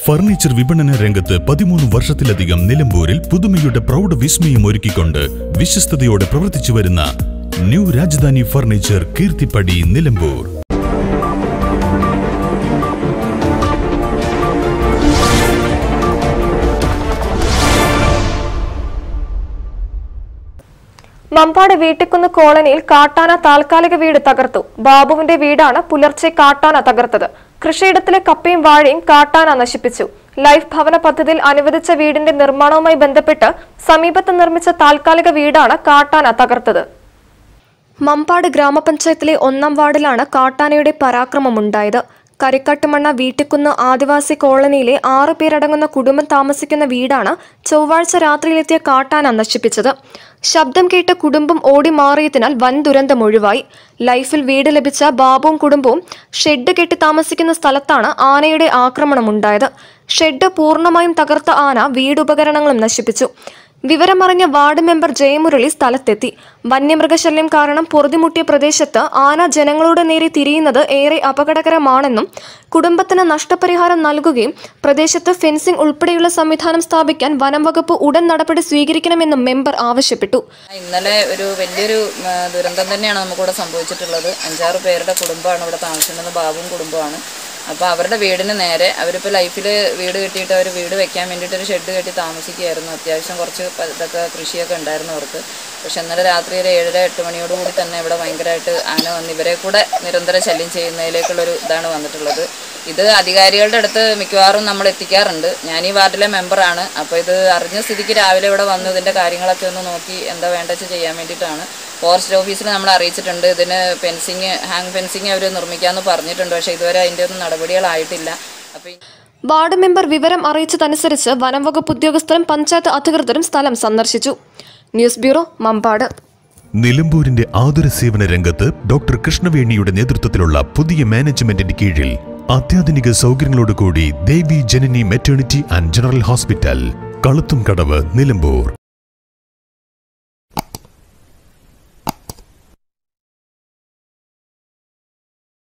furniture വിപണന രംഗത്ത് പതിമൂന്ന് വർഷത്തിലധികം നിലമ്പൂരിൽ പുതുമയുടെ പ്രൗഢ വിസ്മയം ഒരുക്കിക്കൊണ്ട് വിശ്വസ്തയോടെ പ്രവർത്തിച്ചു വരുന്ന ന്യൂ രാജധാനി ഫർണിച്ചർ കീർത്തിപ്പടി നിലമ്പൂർ മമ്പാട് വീട്ടിക്കുന്ന് കോളനിയിൽ കാട്ടാന താൽക്കാലിക വീട് തകർത്തു ബാബുവിന്റെ വീടാണ് പുലർച്ചെ കാട്ടാന തകർത്തത് കൃഷിയിടത്തിലെ കപ്പയും വാഴയും കാട്ടാന നശിപ്പിച്ചു ലൈഫ് ഭവന പദ്ധതിയിൽ അനുവദിച്ച വീടിന്റെ നിർമ്മാണവുമായി ബന്ധപ്പെട്ട് സമീപത്ത് നിർമ്മിച്ച താൽക്കാലിക വീടാണ് കാട്ടാന തകർത്തത് മമ്പാട് ഗ്രാമപഞ്ചായത്തിലെ ഒന്നാം വാർഡിലാണ് കാട്ടാനയുടെ പരാക്രമമുണ്ടായത് കരിക്കട്ടുമണ്ണ വീട്ടിക്കുന്ന് ആദിവാസി കോളനിയിലെ ആറു പേരടങ്ങുന്ന കുടുംബം താമസിക്കുന്ന വീടാണ് ചൊവ്വാഴ്ച രാത്രിയിലെത്തിയ കാട്ടാന നശിപ്പിച്ചത് ശബ്ദം കേട്ട് കുടുംബം ഓടി മാറിയതിനാൽ വൻ ദുരന്തം ഒഴിവായി ലൈഫിൽ വീട് ലഭിച്ച ബാബുവും കുടുംബവും ഷെഡ് കെട്ടി താമസിക്കുന്ന സ്ഥലത്താണ് ആനയുടെ ആക്രമണമുണ്ടായത് ഷെഡ് പൂർണ്ണമായും തകർത്ത ആന വീടുപകരണങ്ങളും നശിപ്പിച്ചു വിവരമറിഞ്ഞ വാർഡ് മെമ്പർ ജയമുരളി സ്ഥലത്തെത്തി വന്യമൃഗശല്യം കാരണം പൊറുതിമുട്ടിയ പ്രദേശത്ത് ആന ജനങ്ങളുടെ നേരെ തിരിയുന്നത് ഏറെ അപകടകരമാണെന്നും കുടുംബത്തിന് നഷ്ടപരിഹാരം നൽകുകയും പ്രദേശത്ത് ഫെൻസിംഗ് ഉൾപ്പെടെയുള്ള സംവിധാനം സ്ഥാപിക്കാൻ വനം വകുപ്പ് ഉടൻ നടപടി സ്വീകരിക്കണമെന്നും മെമ്പർ ആവശ്യപ്പെട്ടു ഇന്നലെ ഒരു വലിയൊരു ഉം, ദുരന്തം തന്നെയാണ് നമുക്കിവിടെ സംഭവിച്ചിട്ടുള്ളത് അഞ്ചാറ് പേരുടെ കുടുംബമാണ് ഇവിടെ താമസിക്കുന്നത് ബാബുവും കുടുംബമാണ് അപ്പോൾ അവരുടെ വീടിന് നേരെ അവരിപ്പോൾ ലൈഫിൽ വീട് കെട്ടിയിട്ട് അവർ വീട് വെക്കാൻ വേണ്ടിയിട്ട് ഒരു ഷെഡ് കെട്ടി താമസിക്കുകയായിരുന്നു അത്യാവശ്യം കുറച്ച് പ- ഇതൊക്കെ കൃഷിയൊക്കെ ഉണ്ടായിരുന്നു അവർക്ക് പക്ഷെ ഇന്നലെ രാത്രി ഒരു ഏഴര എട്ട് മണിയോടുകൂടി തന്നെ ഇവിടെ ഭയങ്കരമായിട്ട് ആന വന്ന് ഇവരെ കൂടെ നിരന്തരം ശല്യം ചെയ്യുന്നതിലേക്കുള്ളൊരു ഇതാണ് വന്നിട്ടുള്ളത് ഇത് അധികാരികളുടെ അടുത്ത് മിക്കവാറും നമ്മൾ എത്തിക്കാറുണ്ട് ഞാൻ ഈ വാർഡിലെ മെമ്പറാണ് അപ്പോൾ ഇത് അറിഞ്ഞ സ്ഥിതിക്ക് രാവിലെ ഇവിടെ വന്ന് ഇതിൻ്റെ കാര്യങ്ങളൊക്കെ ഒന്ന് നോക്കി എന്താ വേണ്ടത് ചെയ്യാൻ വേണ്ടിയിട്ടാണ് ഫോറസ്റ്റ് ഓഫീസിൽ നമ്മൾ അറിയിച്ചിട്ടുണ്ട് ഇതിന് ഫെൻസിങ് ഹാങ് ഫെൻസിങ് അവർ നിർമ്മിക്കാമെന്ന് പറഞ്ഞിട്ടുണ്ട് പക്ഷേ ഇതുവരെ അതിൻ്റെ ഒന്നും നടപടികളായിട്ടില്ല അപ്പോൾ ഈ വാർഡ് മെമ്പർ വിവരം അറിയിച്ചതനുസരിച്ച് വനം വകുപ്പ് ഉദ്യോഗസ്ഥരും പഞ്ചായത്ത് അധികൃതരും സ്ഥലം സന്ദർശിച്ചു ന്യൂസ് ബ്യൂറോ മമ്പാട് നിലമ്പൂരിന്റെ ആതുര സേവന രംഗത്ത് ഡോക്ടർ കൃഷ്ണവേണിയുടെ നേതൃത്വത്തിലുള്ള പുതിയ മാനേജ്മെന്റിന്റെ കീഴിൽ അത്യാധുനിക സൗകര്യങ്ങളോടുകൂടി Devi Janani maternity and general hospital Kaluthumkadavu Nilambur